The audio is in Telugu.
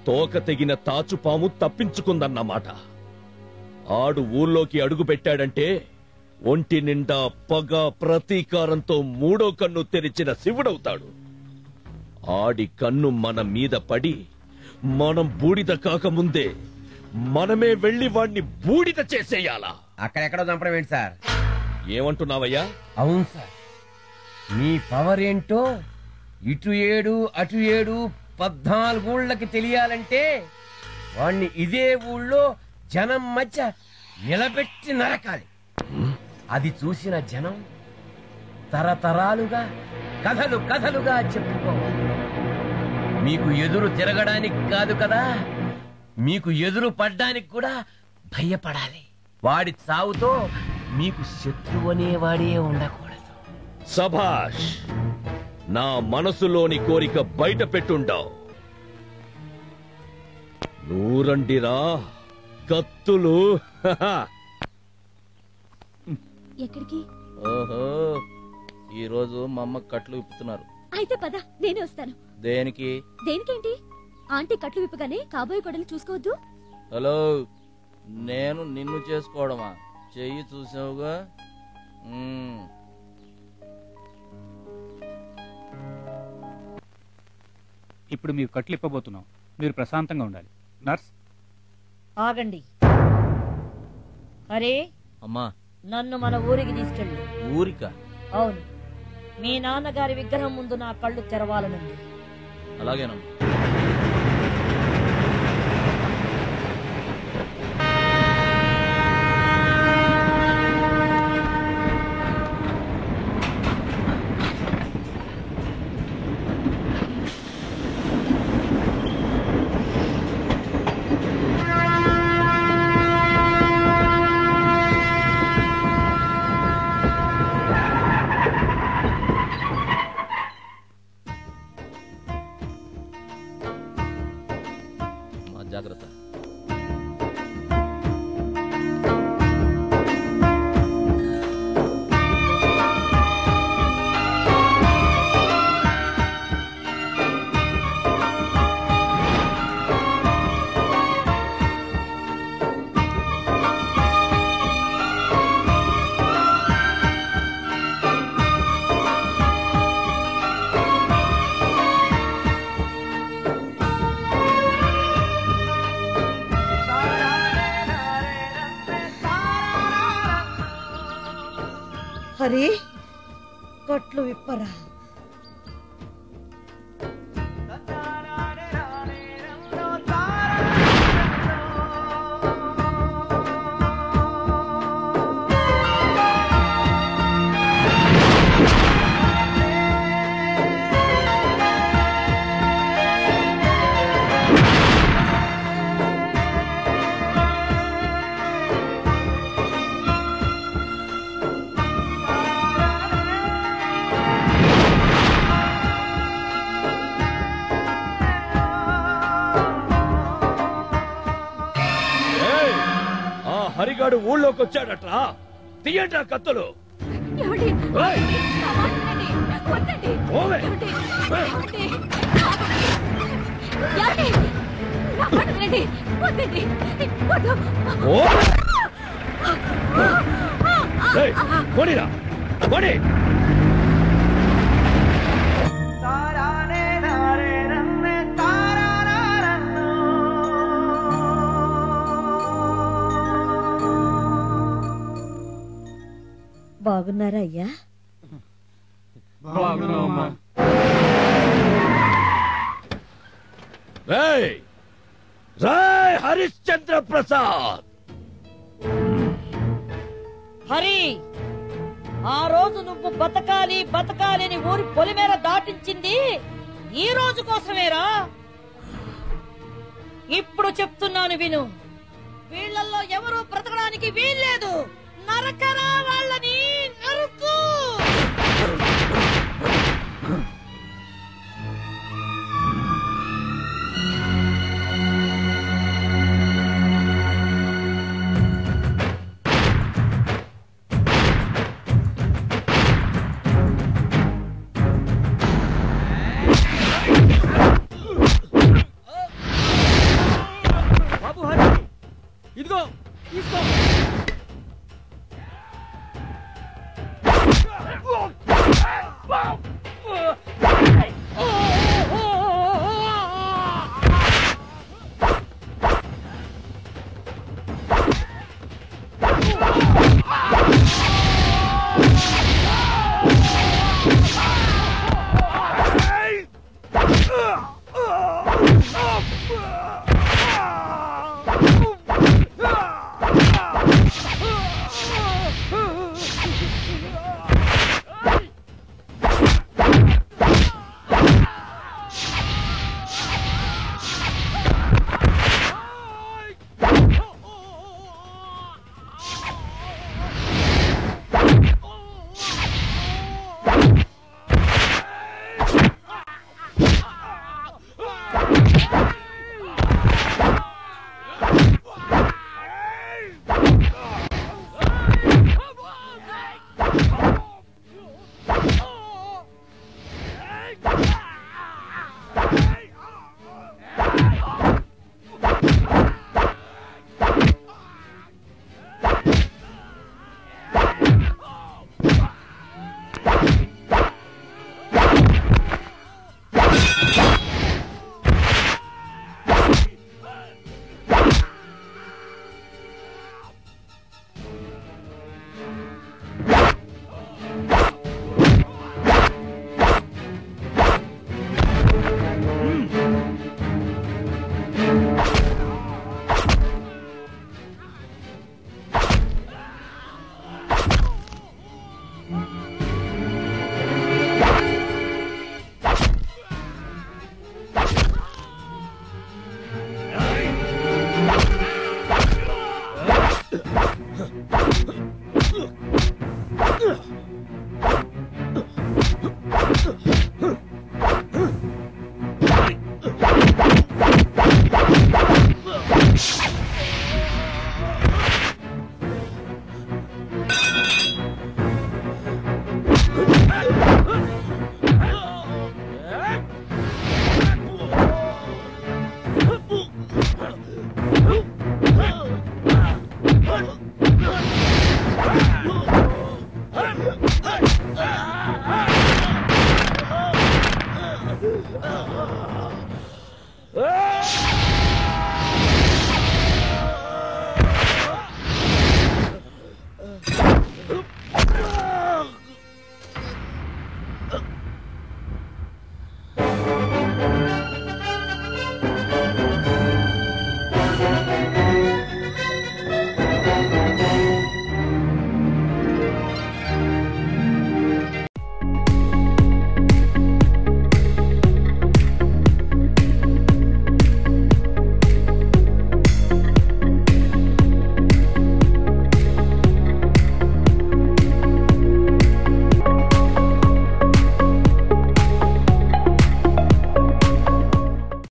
తోక తెగిన తాచుపాము తప్పించుకుందన్నమాట ఆడు ఊళ్ళోకి అడుగు పెట్టాడంటే ఒంటి నిండా పగ ప్రతీకారంతో మూడో కన్ను తెరిచిన శివుడవుతాడు ఆడి కన్ను మన మీద పడి మనం బూడిద కాకముందే మనమే వెళ్లి వాణ్ణి బూడిద చేసేయాలా అక్కడెక్కడో చంపడం ఏంటి సార్ ఏమంటున్నావయ్యా అవును సార్ మీ పవర్ ఏంటో ఇటు ఏడు అటు ఏడు పద్నాలుగూళ్ళకి తెలియాలంటే వాణ్ణి ఇదే ఊళ్ళో జనం మధ్య నిలబెట్టి నరకాలి అది చూసిన జనం తరతరాలుగా కథలు కథలుగా చెప్పుకోవాలి మీకు ఎదురు తిరగడానికి కాదు కదా మీకు ఎదురు పడ్డానికి కూడా భయపడాలి వాడి చావుతో మీకు శత్రువు అనేవాడే ఉండకూడదు సభాష్ నా మనసులోని కోరిక బయట పెట్టుండావు నూరండిరా కత్తులు హహ. ఎక్కడికి ఓహో ఈ రోజు మా అమ్మ కట్లు విప్పుతున్నారు అయితే పద నేనే వస్తాను దేనికి దేనికేంటి ఆంటీ కట్లు విప్పగానే కాబోయే కొడలు చూసుకోవద్దు హలో నేను నిన్ను చేసుకోవడమా చెయ్యి చూసావుగా మ్మ్. ఇప్పుడు మీరు కట్లు ఇప్పబోతున్నాం మీరు ప్రశాంతంగా ఉండాలి నర్స్ ఆగండి అరే అమ్మా నన్ను మన ఊరికి తీసుకెళ్ళు ఊరిక అవును మీ నాన్నగారి విగ్రహం ముందు నా కళ్ళు తెరవాలనుంది అలాగేనమ్మా అమ్మా, జాగ్రత్త హరి కట్లు విప్పరా ఏయ్! ఆ హరిగాడు ఊళ్ళోకి వచ్చాడట్రా తీయండి ఆ కత్తులు ఏమండి? ఏయ్! నా మాట వినండి. వద్దండి. పోవే. ఏమండి? ఏమండి? ఏమండి? నా మాట వినండి. వద్దండి. వద్దు. ఓ! ఏయ్, పోనీరా పోనీ బాగున్నారా అయ్యా రేయ్ రాయ్ హరిశ్చంద్ర ప్రసాద్ హరి ఆ రోజు నువ్వు బతకాలి బతకాలి అని ఊరి పొలిమేర దాటించింది ఈ రోజు కోసమేరా ఇప్పుడు చెప్తున్నాను విను వీళ్ళల్లో ఎవరు బ్రతకడానికి వీల్లేదు నరకరా వాళ్ళని నరుకు ఆ ఇదిగో తీసుకో